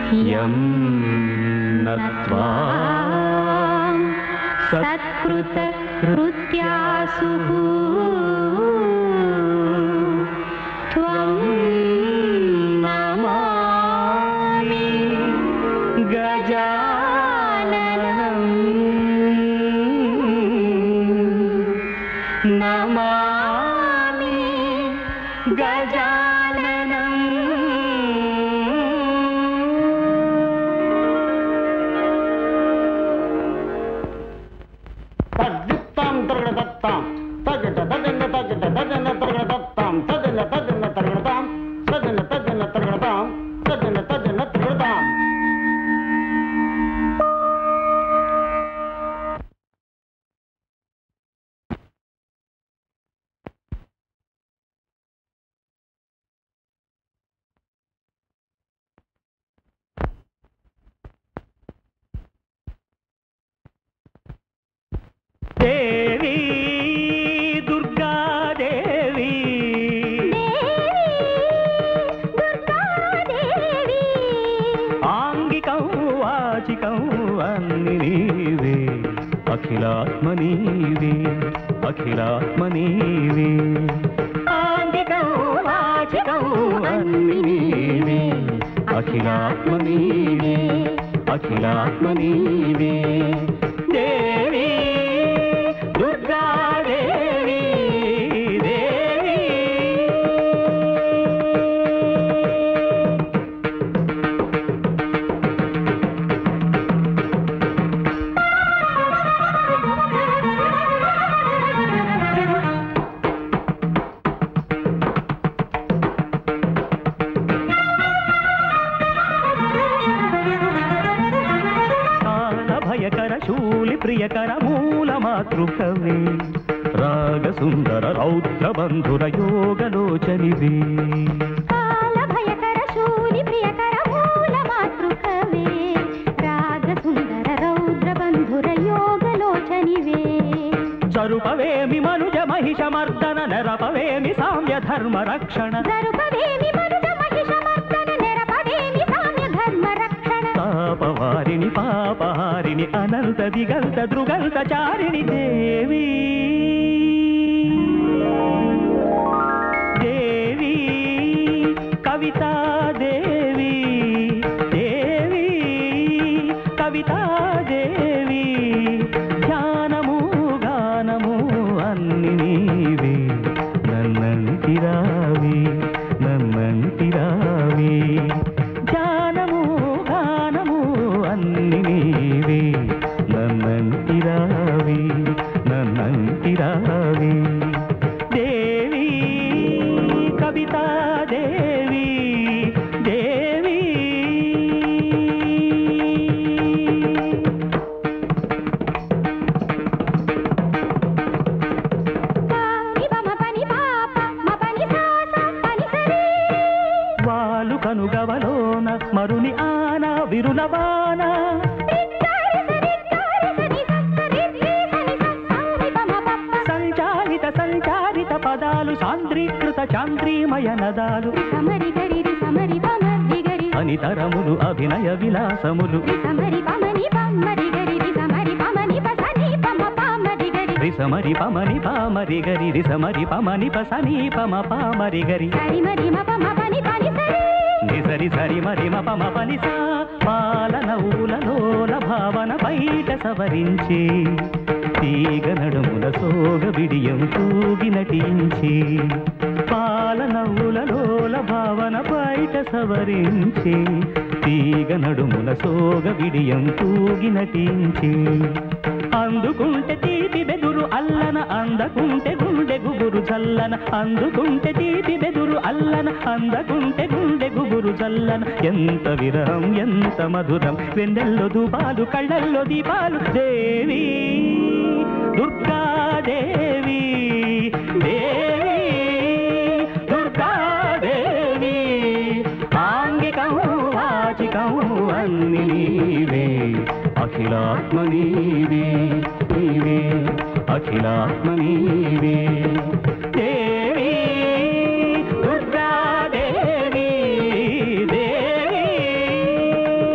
యం నత్వా సత్కృత కృత్యాసు త్వం నమామి గజాననం నమామి గజాననం తగ్గిత్తాం తరగడతాం తగ్గట తగ్గన తగ్గట తగ్గన తరగడతాం తగ్గన తగ్గన తరగడతాం తగ్గన తగ్గన తరగడతాం తగ్గన తగ్గన తరగడతాం దేవి దుర్గాదేవి ఆంగికం వాచికం అన్ని నీవే అఖిలాత్మ నీవే అఖిలాత్మ నీవే ఆంగికం వాచికం అన్ని నీవే అఖిలాత్మ నీవే అఖిలాత్మ నీవే దేవి దుర్గాదేవి దేవి కాల భయకర శూలి ప్రియకర మూల మాతృకవే రాగ సుందర రౌద్ర బంధుర యోగలోచనివే కాల భయకర శూలి ప్రియకర మూల మాతృకవే రాగ సుందర రౌద్ర బంధుర యోగలోచనివే జరుపవేమి మనుజ మహిష మర్దన నెరపవేమి సామ్య ధర్మ రక్షణ జరుపవేమి మనుజ మహిష మర్దన నెరపవేమి సామ్య ధర్మ రక్షణ పాపవారిని పాపహారిని అనంత దిగంత దృగంత చారిణి దేవి దేవి కవితా దేవి దేవి కవితా దేవి ధ్యానము గానము అన్ని నీవే నన్నంటిరావి నన్నంటిరావి ధ్యానము గానము అన్ని నీవే నన్నంటిరావి నన్నంటిరావి దేవి కవితా దేవి దేవి పాని బమ పని పాప మ పని సాస పని సరి వాలు కనుగవలోన మరుని ఆన విరులవాన సంచాలిత సంచారిత పదాలు సాంద్రీకృత చాంద్రీమయ నదాలు సమరి గరి రి సమరి పమరి గరి అనితరములు అభినయ విలాసములు రి సమరి పమని పమరి గరి రి సమరి పమని పసని పమ పమరి గరి రిసమరి పమని పామరి గరి రిసమరి పమని పసని పమ పామరి గరి సరి మరి మ పమ పని పని సరి నిసరి సరి మరి మ పమ పని సా పాలనవులలోన భావన బయట సవరించి తీగ నడుముల సోగ బిడియం తూగి నటించి పాలనవులలోల భావన బయట సవరించి తీగ నడుముల సోగ బిడియం తూగి నటించి అందుకుంటే తీపి బెదురు అల్లన అందకుంటే గుండె గుబురు చల్లన అందుకుంటే తీపి బెదురు అల్లన అందకుంటే గుండె గుబురు చల్లన ఎంత విరహం ఎంత మధురం వెన్నెల్లో ధూపాలు కళ్ళల్లో దీపాలు దేవి దుర్గాదేవి దేవి దుర్గాదేవి ఆంగికం వాచికం అన్ని నీవే అఖిలాత్మ నీవే నీవే అఖిలాత్మ నీవే దేవి దుర్గాదేవి దేవి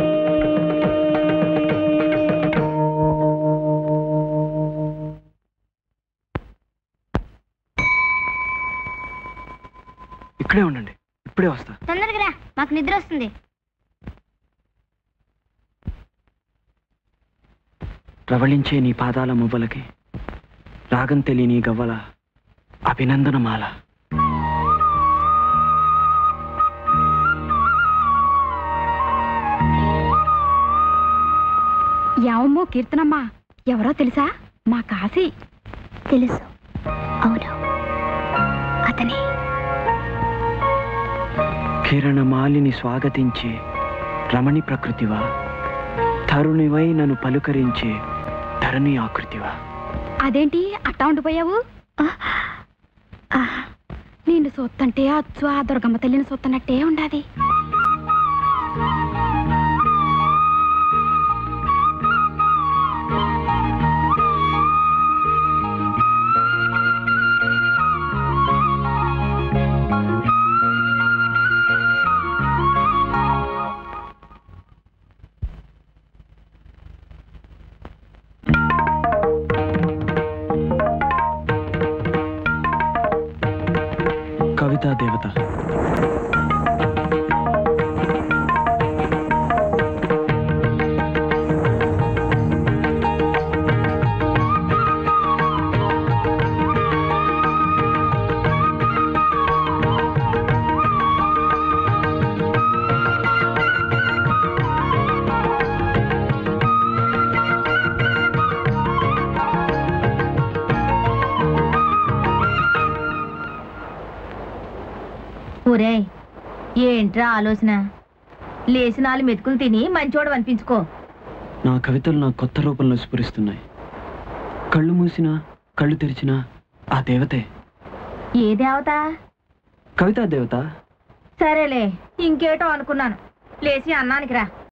తొందరగా రా మాకు నిద్ర వస్తుంది ప్రవళించే నీ పాదాల మువ్వలకి రాగం తెలియని గవ్వల అభినందనమాల యావమ్మో కీర్తనమ్మా ఎవరో తెలుసా మా కాశీ తెలుసు అవును అతనే కిరణమాలిని స్వాగతించే రమణి ప్రకృతివా తరుణివై నన్ను పలుకరించే ధరణి ఆకృతివా అదేంటి అట్టా ఉండిపోయావు నిన్ను సొత్తంటే అచ్చు ఆ దుర్గమ్మ తల్లిని సొత్తనట్టే ఉండాది కవితా దేవత ఒరే ఏంట్రా ఆలోచన లేచి నాలుగు మెతుకులు తిని మంచోడు అనిపించుకో నా కవితలు నా కొత్త రూపంలో స్ఫురిస్తున్నాయి కళ్ళు మూసినా కళ్ళు తెరిచినా ఆ దేవతే ఏ దేవత కవితా దేవత సరేలే ఇంకేటో అనుకున్నాను లేచి అన్నానికి రా